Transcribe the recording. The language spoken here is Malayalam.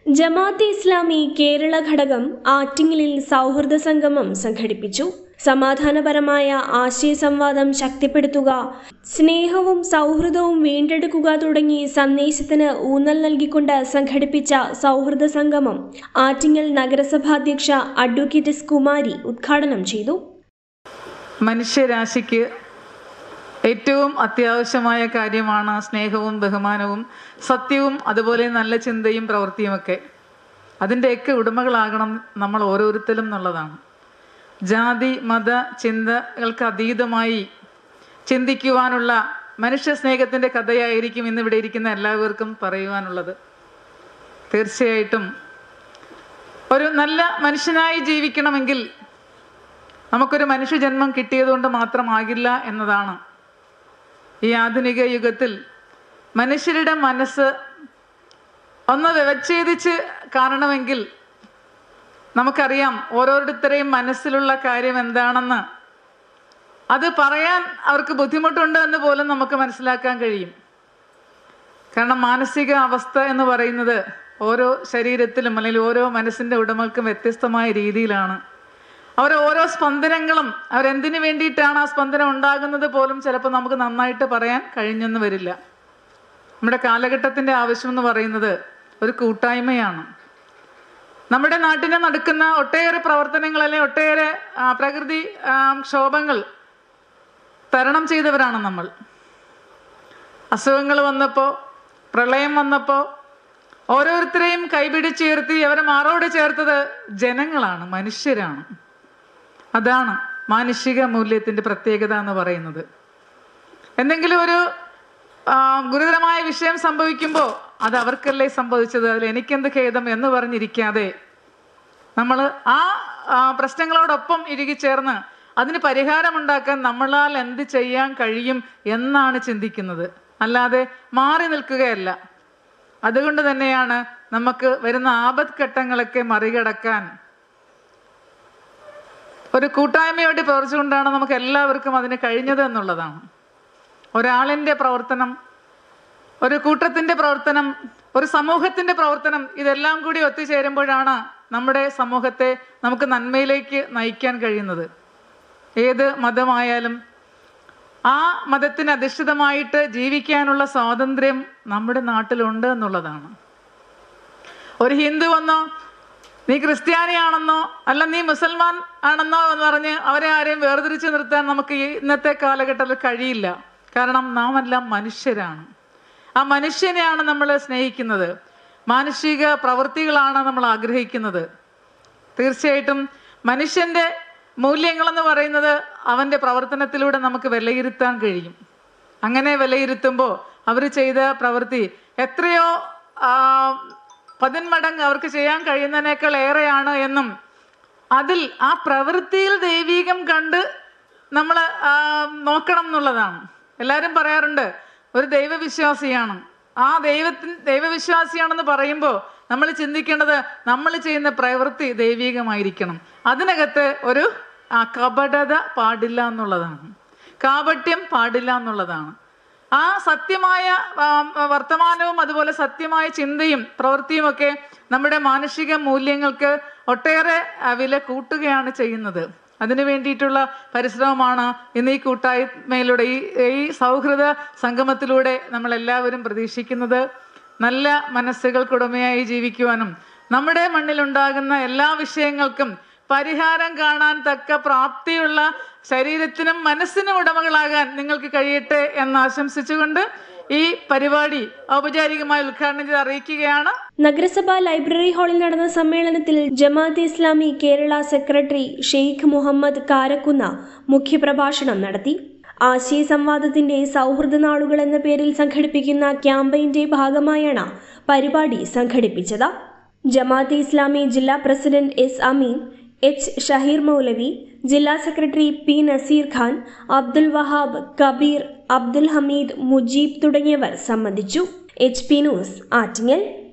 ജമാഅത്തെ ഇസ്ലാമി കേരള ഘടകം ആറ്റിങ്ങലിൽ സൗഹൃദ സംഗമം സംഘടിപ്പിച്ചു സമാധാനപരമായ ആശയ സംവാദം ശക്തിപ്പെടുത്തുക സ്നേഹവും സൗഹൃദവും വീണ്ടെടുക്കുക തുടങ്ങി സന്ദേശത്തിന് ഊന്നൽ നൽകിക്കൊണ്ട് സംഘടിപ്പിച്ച സൗഹൃദ സംഗമം ആറ്റിങ്ങൽ നഗരസഭാധ്യക്ഷ അഡ്വക്കേറ്റ് എസ് കുമാരി ഉദ്ഘാടനം ചെയ്തു മനുഷ്യരാശിക്ക് ഏറ്റവും അത്യാവശ്യമായ കാര്യമാണ് സ്നേഹവും ബഹുമാനവും സത്യവും അതുപോലെ നല്ല ചിന്തയും പ്രവൃത്തിയുമൊക്കെ അതിൻ്റെയൊക്കെ ഉടമകളാകണം നമ്മൾ ഓരോരുത്തരും എന്നുള്ളതാണ് ജാതി മത ചിന്തകൾക്ക് അതീതമായി ചിന്തിക്കുവാനുള്ള മനുഷ്യ സ്നേഹത്തിൻ്റെ കഥയായിരിക്കും ഇന്നിവിടെ ഇരിക്കുന്ന എല്ലാവർക്കും പറയുവാനുള്ളത് തീർച്ചയായിട്ടും ഒരു നല്ല മനുഷ്യനായി ജീവിക്കണമെങ്കിൽ നമുക്കൊരു മനുഷ്യജന്മം കിട്ടിയതുകൊണ്ട് മാത്രമാകില്ല എന്നതാണ് ഈ ആധുനിക യുഗത്തിൽ മനുഷ്യരുടെ മനസ്സ് ഒന്ന് വ്യവച്ഛേദിച്ച് കാണണമെങ്കിൽ നമുക്കറിയാം ഓരോരുത്തരെയും മനസ്സിലുള്ള കാര്യം എന്താണെന്ന് അത് പറയാൻ അവർക്ക് ബുദ്ധിമുട്ടുണ്ട് എന്ന് പോലും നമുക്ക് മനസ്സിലാക്കാൻ കഴിയും കാരണം മാനസിക അവസ്ഥ എന്ന് പറയുന്നത് ഓരോ ശരീരത്തിലും അല്ലെങ്കിൽ ഓരോ മനസ്സിൻ്റെ ഉടമകൾക്കും വ്യത്യസ്തമായ രീതിയിലാണ് അവർ ഓരോ സ്പന്ദനങ്ങളും അവരെന്തിനു വേണ്ടിയിട്ടാണ് ആ സ്പന്ദനം ഉണ്ടാകുന്നത് പോലും ചിലപ്പോൾ നമുക്ക് നന്നായിട്ട് പറയാൻ കഴിഞ്ഞെന്ന് വരില്ല നമ്മുടെ കാലഘട്ടത്തിൻ്റെ ആവശ്യം എന്ന് പറയുന്നത് ഒരു കൂട്ടായ്മയാണ് നമ്മുടെ നാട്ടിനെ നടക്കുന്ന ഒട്ടേറെ പ്രവർത്തനങ്ങൾ അല്ലെങ്കിൽ ഒട്ടേറെ ആ, പ്രകൃതി ആ, ക്ഷോഭങ്ങൾ തരണം ചെയ്തവരാണ് നമ്മൾ അസുഖങ്ങൾ വന്നപ്പോൾ പ്രളയം വന്നപ്പോൾ ഓരോരുത്തരെയും കൈപിടിച്ചുയർത്തി അവരെ മാറോട് ചേർത്തത് ജനങ്ങളാണ് മനുഷ്യരാണ് അതാണ് മാനുഷിക മൂല്യത്തിന്റെ പ്രത്യേകത എന്ന് പറയുന്നത് എന്തെങ്കിലും ഒരു ആ, ഗുരുതരമായ വിഷയം സംഭവിക്കുമ്പോൾ അത് അവർക്കല്ലേ സംഭവിച്ചത് അതിൽ എനിക്കെന്ത് ഖേദം എന്ന് പറഞ്ഞിരിക്കാതെ നമ്മൾ ആ ആ, പ്രശ്നങ്ങളോടൊപ്പം ഇഴുകിച്ചേർന്ന് അതിന് പരിഹാരമുണ്ടാക്കാൻ നമ്മളാൽ എന്ത് ചെയ്യാൻ കഴിയും എന്നാണ് ചിന്തിക്കുന്നത് അല്ലാതെ മാറി നിൽക്കുകയല്ല അതുകൊണ്ട് തന്നെയാണ് നമുക്ക് വരുന്ന ആപത് ഘട്ടങ്ങളൊക്കെ മറികടക്കാൻ ഒരു കൂട്ടായ്മയോട് പ്രവർത്തിച്ചുകൊണ്ടാണ് നമുക്ക് എല്ലാവർക്കും അതിന് കഴിഞ്ഞത് എന്നുള്ളതാണ് ഒരാളിൻ്റെ പ്രവർത്തനം ഒരു കൂട്ടത്തിൻ്റെ പ്രവർത്തനം ഒരു സമൂഹത്തിൻ്റെ പ്രവർത്തനം ഇതെല്ലാം കൂടി ഒത്തുചേരുമ്പോഴാണ് നമ്മുടെ സമൂഹത്തെ നമുക്ക് നന്മയിലേക്ക് നയിക്കാൻ കഴിയുന്നത് ഏത് മതമായാലും ആ മതത്തിന് അധിഷ്ഠിതമായിട്ട് ജീവിക്കാനുള്ള സ്വാതന്ത്ര്യം നമ്മുടെ നാട്ടിലുണ്ട് എന്നുള്ളതാണ് ഒരു ഹിന്ദു വന്നോ നീ ക്രിസ്ത്യാനിയാണെന്നോ അല്ല നീ മുസൽമാൻ ആണെന്നോ എന്ന് പറഞ്ഞ് അവരെ ആരെയും വേർതിരിച്ച് നിർത്താൻ നമുക്ക് ഈ ഇന്നത്തെ കാലഘട്ടത്തിൽ കഴിയില്ല കാരണം നാം എല്ലാം മനുഷ്യരാണ് ആ മനുഷ്യനെയാണ് നമ്മൾ സ്നേഹിക്കുന്നത് മാനുഷിക പ്രവൃത്തികളാണ് നമ്മൾ ആഗ്രഹിക്കുന്നത് തീർച്ചയായിട്ടും മനുഷ്യന്റെ മൂല്യങ്ങളെന്ന് പറയുന്നത് അവന്റെ പ്രവർത്തനത്തിലൂടെ നമുക്ക് വിലയിരുത്താൻ കഴിയും അങ്ങനെ വിലയിരുത്തുമ്പോൾ അവർ ചെയ്ത പ്രവൃത്തി എത്രയോ ആ, പതിന്മടങ്ങ് അവർക്ക് ചെയ്യാൻ കഴിയുന്നതിനേക്കാൾ ഏറെയാണ് എന്നും അതിൽ ആ പ്രവൃത്തിയിൽ ദൈവീകം കണ്ട് നമ്മൾ നോക്കണം എന്നുള്ളതാണ് എല്ലാവരും പറയാറുണ്ട് ഒരു ദൈവവിശ്വാസിയാണ് ആ ദൈവത്തിന് ദൈവവിശ്വാസിയാണെന്ന് പറയുമ്പോൾ നമ്മൾ ചിന്തിക്കേണ്ടത് നമ്മൾ ചെയ്യുന്ന പ്രവൃത്തി ദൈവീകമായിരിക്കണം അതിനകത്ത് ഒരു ആ, കപടത പാടില്ല എന്നുള്ളതാണ് കാപട്യം പാടില്ല എന്നുള്ളതാണ് ആ സത്യമായ ആ, വർത്തമാനവും അതുപോലെ സത്യമായ ചിന്തയും പ്രവൃത്തിയും ഒക്കെ നമ്മുടെ മാനുഷിക മൂല്യങ്ങൾക്ക് ഒട്ടേറെ ആ, വില കൂട്ടുകയാണ് ചെയ്യുന്നത് അതിനു വേണ്ടിയിട്ടുള്ള പരിശ്രമമാണ് ഇന്ന് ഈ കൂട്ടായ്മയിലൂടെ ഈ ഈ സൗഹൃദ സംഗമത്തിലൂടെ നമ്മൾ എല്ലാവരും പ്രതീക്ഷിക്കുന്നത് നല്ല മനസ്സുകൾക്കുടമയായി ജീവിക്കുവാനും നമ്മുടെ മണ്ണിലുണ്ടാകുന്ന എല്ലാ വിഷയങ്ങൾക്കും പരിഹാരം കാണാൻ തക്ക പ്രാപ്തിയുള്ള ശരീരത്തിനും മനസ്സിനും ഉടമകളാകാൻ നിങ്ങൾക്ക് കഴിയട്ടെ എന്ന് ആശംസിച്ചുകൊണ്ട് ഈ പരിപാടി ഔപചാരികമായി ഉദ്ഘാടനം ചെയ്ത് അറിയിക്കുകയാണ് നഗരസഭാ ലൈബ്രറി ഹാളിൽ നടന്ന സമ്മേളനത്തിൽ ജമാഅത്തെ ഇസ്ലാമി കേരള സെക്രട്ടറി ഷെയ്ഖ് മുഹമ്മദ് കാരക്കുന്ന മുഖ്യപ്രഭാഷണം നടത്തി ആശയ സംവാദത്തിന്റെ സൗഹൃദ നാളുകൾ എന്ന പേരിൽ സംഘടിപ്പിക്കുന്ന ക്യാമ്പയിന്റെ ഭാഗമായാണ് പരിപാടി സംഘടിപ്പിച്ചത് ജമാഅത്തെ ഇസ്ലാമി ജില്ലാ president S Ameen H Shaheer Maulavi ജില്ലാ സെക്രട്ടറി പി നസീർ ഖാൻ അബ്ദുൽ വഹാബ് കബീർ അബ്ദുൽ ഹമീദ് മുജീബ് തുടങ്ങിയവർ സംബന്ധിച്ചു എച്ച് പി ന്യൂസ് ആറ്റിങ്ങൽ